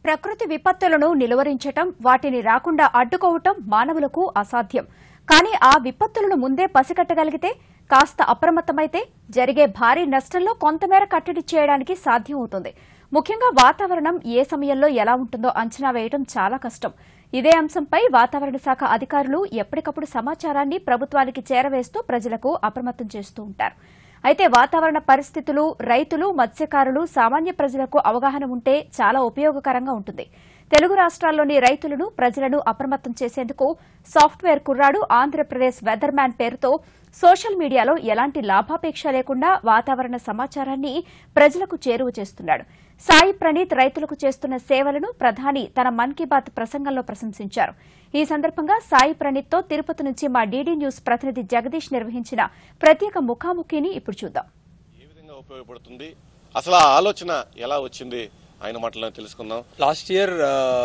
ప్రకృతి విపత్తులను నిలువరించటం వాటిని రాకుండా అడ్డుకోవటం మానవులకు అసాధ్యం కానీ ఆ విపత్తులను ముందే పసిగట్టగలిగితే కాస్త అప్రమత్తమైతే జరిగే భారీ నష్టంలో కొంతమేర కట్టడి చేయడానికి సాధ్యం అవుతుంది ముఖ్యంగా వాతావరణం ఏ సమయంలో ఎలా ఉంటుందో అంచనా వేయడం చాలా కష్టం ఇదే అంశంపై వాతావరణ శాఖ అధికారులు ఎప్పటికప్పుడు సమాచారాన్ని ప్రభుత్వానికి చేరవేస్తూ ప్రజలకు అప్రమత్తం చేస్తూ ఉంటారు అయితే వాతావరణ పరిస్థితులు రైతులు మత్స్యకారులు సామాన్య ప్రజలకు అవగాహన ఉంటే చాలా ఉపయోగకరంగా ఉంటుంది తెలుగు రాష్ట్రాల్లోని రైతులను ప్రజలను అప్రమత్తం చేసేందుకు సాఫ్ట్వేర్ కుర్రాడు ఆంధ్రప్రదేశ్ వెదర్ మ్యాన్ పేరుతో సోషల్ మీడియాలో ఎలాంటి లాభాపేక్ష లేకుండా వాతావరణ సమాచారాన్ని ప్రజలకు చేరువ చేస్తున్నాడు సాయి ప్రణీత్ రైతులకు చేస్తున్న సేవలను ప్రధాని తన మన్ కీ బాత్ ప్రసంగంలో ప్రశంసించారు ఈ సందర్భంగా సాయి ప్రణీత్తో తిరుపతి నుంచి మా డీడీ న్యూస్ ప్రతినిధి జగదీష్ నిర్వహించిన ప్రత్యేక ముఖాముఖిని ఇప్పుడు చూద్దాం ఏ విధంగా ఉపయోగపడుతుంది అసలు ఆ ఆలోచన ఎలా వచ్చింది ఆయన మాటల్లో తెలుసుకుందాం లాస్ట్ ఇయర్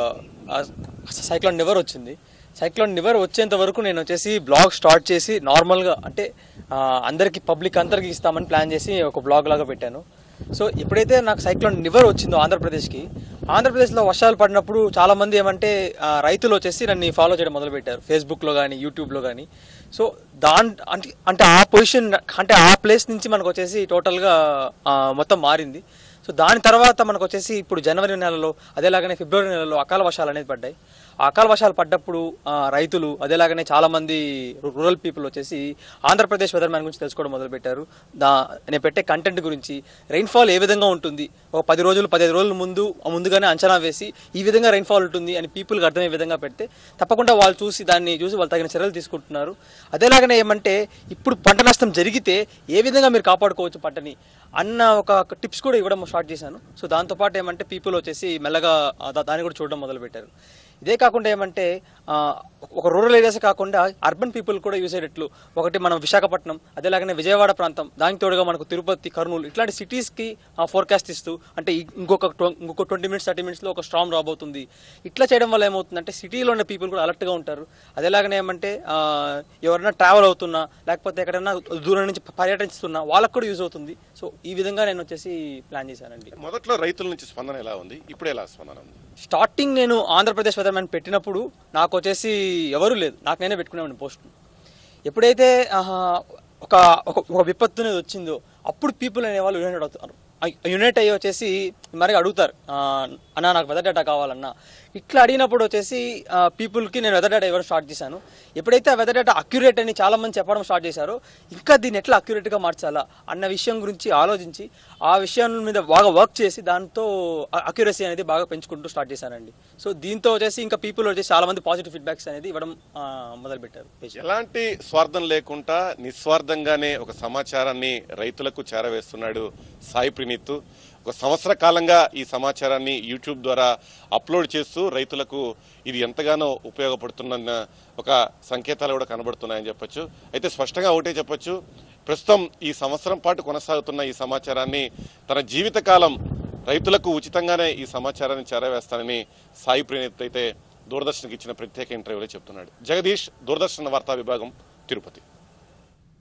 సైక్లోన్ నివర్ వచ్చింది సైక్లోన్ నివర్ వచ్చేంత వరకు నేను వచ్చేసి బ్లాగ్ స్టార్ట్ చేసి నార్మల్గా అంటే ఆ, అందరికి పబ్లిక్ అందరికి ఇస్తామని ప్లాన్ చేసి ఒక బ్లాగ్ లాగా పెట్టాను సో ఎప్పుడైతే నాకు సైక్లోన్ నివర్ వచ్చిందో ఆంధ్రప్రదేశ్కి ఆంధ్రప్రదేశ్లో వర్షాలు పడినప్పుడు చాలా మంది ఏమంటే ఆ, రైతులు వచ్చేసి నన్ను ఫాలో చేయడం మొదలుపెట్టారు ఫేస్బుక్లో కానీ యూట్యూబ్లో కానీ సో దాని అంటే అంటే ఆ పొజిషన్ అంటే ఆ ప్లేస్ నుంచి మనకు వచ్చేసి టోటల్గా ఆ, మొత్తం మారింది సో దాని తర్వాత మనకు వచ్చేసి ఇప్పుడు జనవరి నెలలో అదేలాగానే ఫిబ్రవరి నెలలో అకాల వర్షాలు అనేది పడ్డాయి ఆ అకాల వర్షాలు పడ్డప్పుడు ఆ, రైతులు అదేలాగానే చాలా మంది రు- రూరల్ పీపుల్ వచ్చేసి ఆంధ్రప్రదేశ్ వెదర్ మ్యాన్ గురించి తెలుసుకోవడం మొదలుపెట్టారు దా నేను పెట్టే కంటెంట్ గురించి రెయిన్ఫాల్ ఏ విధంగా ఉంటుంది ఒక పది రోజులు పదిహేను రోజుల ముందు ముందుగానే అంచనా వేసి ఈ విధంగా రెయిన్ఫాల్ ఉంటుంది అని పీపుల్కి అర్థమయ్యే విధంగా పెడితే తప్పకుండా వాళ్ళు చూసి దాన్ని చూసి వాళ్ళు తగిన చర్యలు తీసుకుంటున్నారు అదేలాగానే ఏమంటే ఇప్పుడు పంట నష్టం జరిగితే ఏ విధంగా మీరు కాపాడుకోవచ్చు పంటని అన్న ఒక టిప్స్ కూడా ఇవ్వడం స్టార్ట్ చేశాను సో దాంతోపాటు ఏమంటే పీపుల్ వచ్చేసి మెల్లగా ఆ దా- దాన్ని కూడా చూడడం మొదలుపెట్టారు ఇదే కాకుండా ఏమంటే ఆ, ఒక రూరల్ ఏరియాస్ కాకుండా అర్బన్ పీపుల్ కూడా యూజ్ అయ్యేటట్లు ఒకటి మనం విశాఖపట్నం అదేలాగానే విజయవాడ ప్రాంతం దానికి తోడుగా మనకు తిరుపతి కర్నూలు ఇట్లాంటి సిటీస్కి ఫోర్కాస్ట్ ఇస్తూ అంటే ఈ- ఇంకొక ట్వ- ఇంకొక ట్వంటీ మినిట్స్ థర్టీ మినిట్స్లో ఒక స్ట్రామ్ రాబోతుంది ఇట్లా చేయడం వల్ల ఏమవుతుందంటే సిటీలో ఉన్న పీపుల్ కూడా అలర్ట్గా ఉంటారు అదేలాగానే ఏమంటే ఆ, ఎవరైనా ట్రావెల్ అవుతున్నా లేకపోతే ఎక్కడైనా దూరం నుంచి పర్యటిస్తున్నా వాళ్ళకు కూడా యూజ్ అవుతుంది సో ఈ విధంగా నేను వచ్చేసి ప్లాన్ చేశానండి మొదట్లో రైతుల నుంచి స్పందన ఎలా ఉంది ఇప్పుడు ఎలా స్పందన ఉంది స్టార్టింగ్ నేను ఆంధ్రప్రదేశ్ వెదర్ మ్యాన్ పెట్టినప్పుడు నాకు వచ్చేసి ఎవరు లేదు నాకు నేనే పెట్టుకునేవాడిని పోస్ట్ ఎప్పుడైతే ఆహా, ఒక ఒక ఒక విపత్తు అనేది వచ్చిందో అప్పుడు పీపుల్ అనేవాళ్ళు యునైటెడ్ అవుతారు యునైట్ అయ్యి వచ్చేసి మరి అడుగుతారు ఆ, అన్నా నాకు వెదర్ డేటా కావాలన్నా ఇట్లా అడిగినప్పుడు వచ్చేసి ఆ, పీపుల్కి నేను వెదర్ డేటా ఇవ్వడం స్టార్ట్ చేశాను ఎప్పుడైతే ఆ వెదర్ డేటా అక్యురేట్ అని చాలా మంది చెప్పడం స్టార్ట్ చేశారో ఇంకా దీన్ని ఎట్లా అక్యురేట్గా మార్చాలా అన్న విషయం గురించి ఆలోచించి ఆ విషయం మీద బాగా వర్క్ చేసి దాంతో అక్యురసీ అనేది బాగా పెంచుకుంటూ స్టార్ట్ చేశానండి సో దీంతో వచ్చేసి ఇంకా పీపుల్ వచ్చేసి చాలా మంది పాజిటివ్ ఫీడ్బ్యాక్స్ అనేది ఇవ్వడం ఆ, మొదలుపెట్టారు ఎలాంటి స్వార్థం లేకుండా నిస్వార్థంగానే ఒక సమాచారాన్ని రైతులకు చేరవేస్తున్నాడు సాయి ప్రణీత్ ఒక సంవత్సర కాలంగా ఈ సమాచారాన్ని యూట్యూబ్ ద్వారా అప్లోడ్ చేస్తూ రైతులకు ఇది ఎంతగానో ఉపయోగపడుతున్న ఒక సంకేతాలు కూడా కనబడుతున్నాయని చెప్పొచ్చు అయితే స్పష్టంగా ఒకటే చెప్పొచ్చు ప్రస్తుతం ఈ సంవత్సరం పాటు కొనసాగుతున్న ఈ సమాచారాన్ని తన జీవితకాలం రైతులకు ఉచితంగానే ఈ సమాచారాన్ని చేరవేస్తానని సాయి ప్రణీత్ అయితే దూరదర్శన్కి ఇచ్చిన ప్రత్యేక ఇంటర్వ్యూలో చెప్తున్నాడు జగదీష్ దూరదర్శన్ వార్తా విభాగం తిరుపతి